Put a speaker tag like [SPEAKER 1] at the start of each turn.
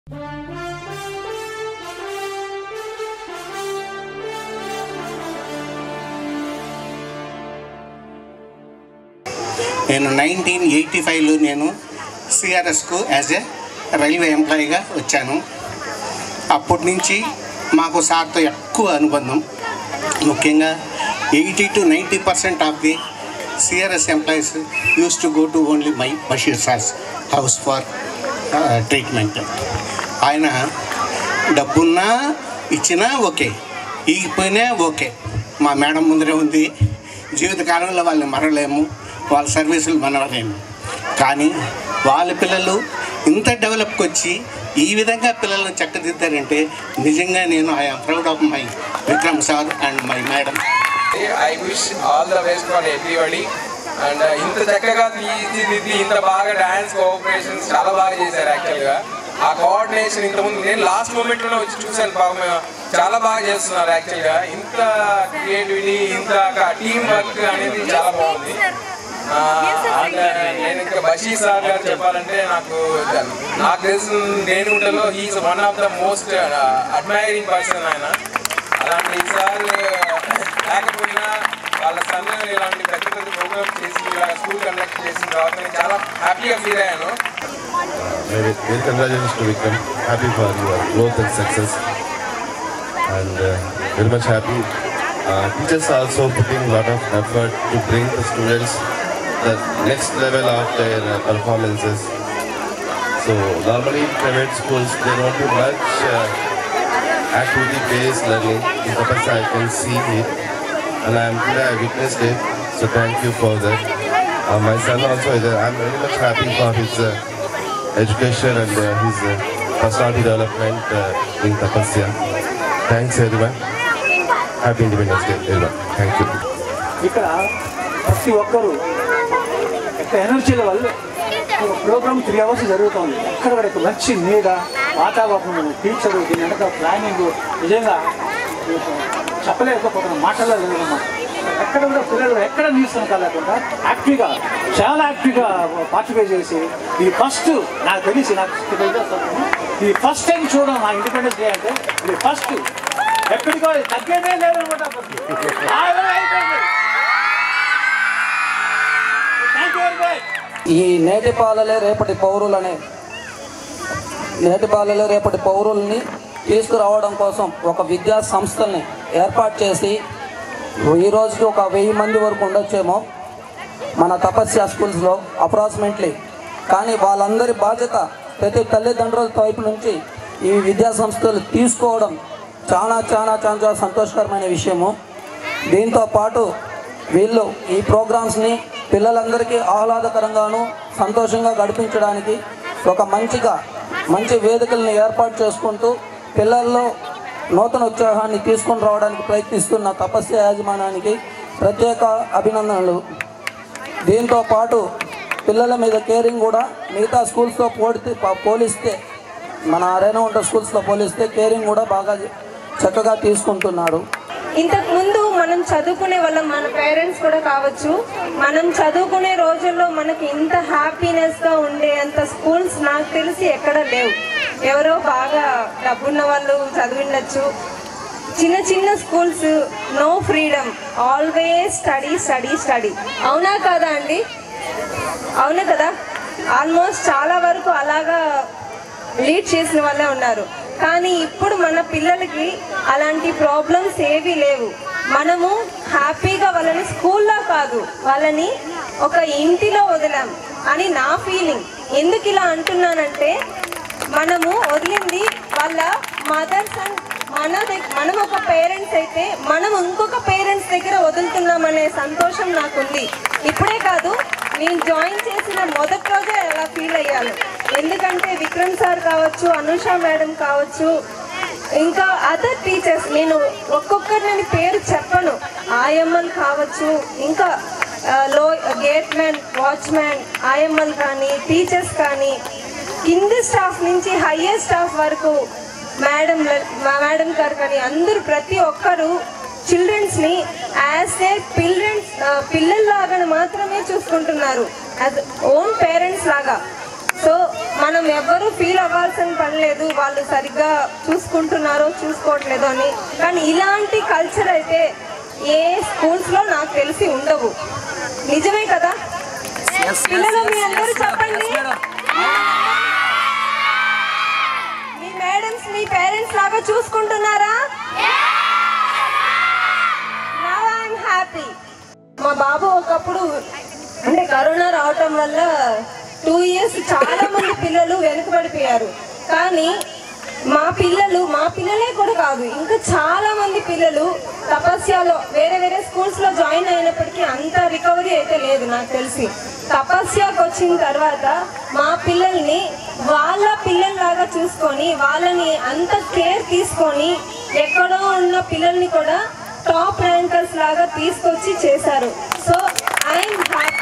[SPEAKER 1] నేను nineteen eighty ఫైవ్లో నేను సిఆర్ఎస్కు యాజ్ ఏ రైల్వే ఎంప్లాయీగా వచ్చాను అప్పటి నుంచి మాకు సార్తో ఎక్కువ అనుబంధం ముఖ్యంగా eighty to ninety percent of the CRS employees used to go to only my Basheer sir's house for treatment ఆయన డబ్బున్నా ఇచ్చినా ఓకే ఈగిపోయినా ఓకే మా మేడం ముందరే ఉంది జీవితకాలంలో వాళ్ళని మరలేము వాళ్ళ సర్వీసులు మనలేము కానీ వాళ్ళ పిల్లలు ఇంత డెవలప్కి వచ్చి ఈ విధంగా పిల్లలను చక్కదిద్దారంటే నిజంగా నేను I'm proud of my Vikram sir and my madam
[SPEAKER 2] I wish all the best for everybody and ఇంత చక్కగా తీర్చిదిద్ది ఇంత బాగా డాన్స్ కోఆపరేషన్స్ చాలా బాగా చేశారు యాక్చువల్గా ఆ కోఆర్డినేషన్ ఇంతకుముందు నేను లాస్ట్ మూమెంట్లోనే వచ్చి చూశాను పాపం చాలా బాగా చేస్తున్నారు యాక్చువల్గా ఇంత క్రియేటివిటీ ఇంత టీం వర్క్ అనేది చాలా బాగుంది ఆ, and నేను ఇంకా బషీ సార్ గారు చెప్పాలంటే నాకు నాకు తెలిసిన రేణుగుంటలో he is one of the most admiring person ఆయన అలాంటి సార్ లేకపోయినా వాళ్ళ సన్ ఇలాంటి పెద్ద పెద్ద ప్రోగ్రామ్స్ చేసి ఇలా స్కూల్ కండక్ట్ చేసిన తర్వాత నేను చాలా హ్యాపీగా ఫీల్ అయ్యాను
[SPEAKER 3] Very, very congratulations to Vikram. Happy for your growth and success. And uh, very much happy. Uh, teachers are also putting a lot of effort to bring the students the next level of their uh, performances. So normally in private schools they don't do much uh, activity-based learning. In Tapasa I can see it, and I am glad I witnessed it. So thank you for that. Uh, my son also is. Uh, I'm very much happy for his. Uh, education and uh, his uh, personality development uh, in Tapasya. Thanks everyone. Happy Independence Day everyone. Thank you.
[SPEAKER 4] ఇక్కడ ప్రతి ఒక్కరు యొక్క ఎనర్జీల వల్ల ఒక programme three hours జరుగుతుంది ఎక్కడ కూడా ఇక్కడ మంచి నీడ వాతావరణం టీచరు దీని వెనక ప్లానింగ్ నిజంగా చెప్పలేకపోతున్న మాటల్లో లేదన్నమాట ఎక్కడ కూడా పిల్లలు ఎక్కడ నీరసం కాలేకుండా యాక్టివ్గా చాలా యాక్టివ్గా పార్టిసిపేట్ చేసి ఇది ఫస్ట్ నాకు తెలిసి నాకు ఇది ఫస్ట్ టైం చూడడం నా ఇండిపెండెన్స్ డే అంటే ఇది ఫస్ట్ ఎక్కడికో తగ్గేదే లేదనమాట బాగా అయిపోయింది థ్యాంక్ యూ వెరీ మచ్
[SPEAKER 5] ఈ నేటి పాలలే రేపటి పౌరులనే నేటి పాలలే రేపటి పౌరుల్ని తీసుకురావడం కోసం ఒక విద్యా సంస్థల్ని ఏర్పాటు చేసి ఈ రోజుకి ఒక వెయ్యి మంది వరకు ఉండొచ్చేమో మన తపస్య స్కూల్స్లో అప్రాక్సిమేట్లీ కానీ వాళ్ళందరి బాధ్యత ప్రతి తల్లిదండ్రుల వైపు నుంచి ఈ విద్యా సంస్థలు తీసుకోవడం చాలా చాలా చాలా చాలా సంతోషకరమైన విషయము దీంతో పాటు వీళ్ళు ఈ ప్రోగ్రామ్స్ని పిల్లలందరికీ ఆహ్లాదకరంగాను సంతోషంగా గడిపించడానికి ఒక మంచిగా మంచి వేదికలను ఏర్పాటు చేసుకుంటూ పిల్లల్లో నూతన ఉత్సాహాన్ని తీసుకొని రావడానికి ప్రయత్నిస్తున్న తపస్య యాజమాన్యానికి ప్రత్యేక అభినందనలు దీంతో పాటు పిల్లల మీద కేరింగ్ కూడా మిగతా స్కూల్స్తో పోడితే పోలిస్తే మన రేణుగుంట స్కూల్స్లో పోలిస్తే కేరింగ్ కూడా బాగా చక్కగా తీసుకుంటున్నారు
[SPEAKER 6] ఇంతకు ముందు మనం చదువుకునే వాళ్ళం మన పేరెంట్స్ కూడా కావచ్చు మనం చదువుకునే రోజుల్లో మనకి ఇంత హ్యాపీనెస్ గా ఉండే అంత స్కూల్స్ నాకు తెలిసి ఎక్కడ లేవు ఎవరో బాగా డబ్బున్న వాళ్ళు చదివిండొచ్చు చిన్న చిన్న schools no freedom always study study study అవునా కాదా అండి అవును కదా ఆల్మోస్ట్ చాలా వరకు అలాగా లీడ్ చేసిన వాళ్ళే ఉన్నారు కానీ ఇప్పుడు మన పిల్లలకి అలాంటి ప్రాబ్లమ్స్ ఏవి లేవు మనము హ్యాపీగా వాళ్ళని స్కూల్లో కాదు వాళ్ళని ఒక ఇంటిలో వదిలాం అని నా ఫీలింగ్ ఎందుకు ఇలా అంటున్నానంటే మనము వదిలింది వాళ్ళ మదర్స్ అండ్ మన దగ్- మనం ఒక పేరెంట్స్ అయితే మనం ఇంకొక పేరెంట్స్ దగ్గర వదులుతున్నామనే సంతోషం నాకుంది ఇప్పుడే కాదు నేను జాయిన్ చేసిన మొదటి రోజే అలా ఫీల్ అయ్యాను ఎందుకంటే విక్రమ్ సార్ కావచ్చు అనుష మేడం కావచ్చు ఇంకా అదర్ టీచర్స్ నేను ఒక్కొక్కరి నేను పేరు చెప్పను ఆయమ్మలు కావచ్చు ఇంకా ఆ, లో గేట్ మ్యాన్ వాచ్మ్యాన్ ఆయమ్మలు కానీ టీచర్స్ కానీ కింది స్టాఫ్ నుంచి హయ్యర్ స్టాఫ్ వరకు మేడం మేడం గారు కానీ అందరూ ప్రతి ఒక్కరు చిల్డ్రన్స్ని యాజ్ ఏ పిల్డ్రన్స్ పిల్లల్లాగా మాత్రమే చూసుకుంటున్నారు యాజ్ ఓన్ పేరెంట్స్ లాగా సో మనం ఎవ్వరూ ఫీల్ అవ్వాల్సిన పని లేదు వాళ్ళు సరిగ్గా చూసుకుంటున్నారో చూసుకోవట్లేదో అని కానీ ఇలాంటి కల్చర్ అయితే ఏ స్కూల్స్లో నాకు తెలిసి ఉండవు నిజమే కదా పిల్లలు మీ అందరూ చెప్పండి మీ మేడమ్స్ మీ పేరెంట్స్ లాగా చూసుకుంటున్నారా నవ్ ఐఎమ్ హ్యాపీ మా బాబు ఒకప్పుడు అంటే కరోనా రావటం వల్ల టూ ఇయర్స్ చాలా మంది పిల్లలు వెనుకబడిపోయారు కానీ మా పిల్లలు మా పిల్లలే కూడా కాదు ఇంకా చాలా మంది పిల్లలు తపస్యాలో వేరే వేరే స్కూల్స్ లో జాయిన్ అయినప్పటికీ అంత రికవరీ అయితే లేదు నాకు తెలిసి తపస్యాకు వచ్చిన తర్వాత మా పిల్లల్ని వాళ్ళ పిల్లల్లాగా చూసుకొని వాళ్ళని అంత కేర్ తీసుకొని ఎక్కడో ఉన్న పిల్లల్ని కూడా టాప్ ర్యాంకర్స్ లాగా తీసుకొచ్చి చేశారు సో ఐఎమ్ హ్యాపీ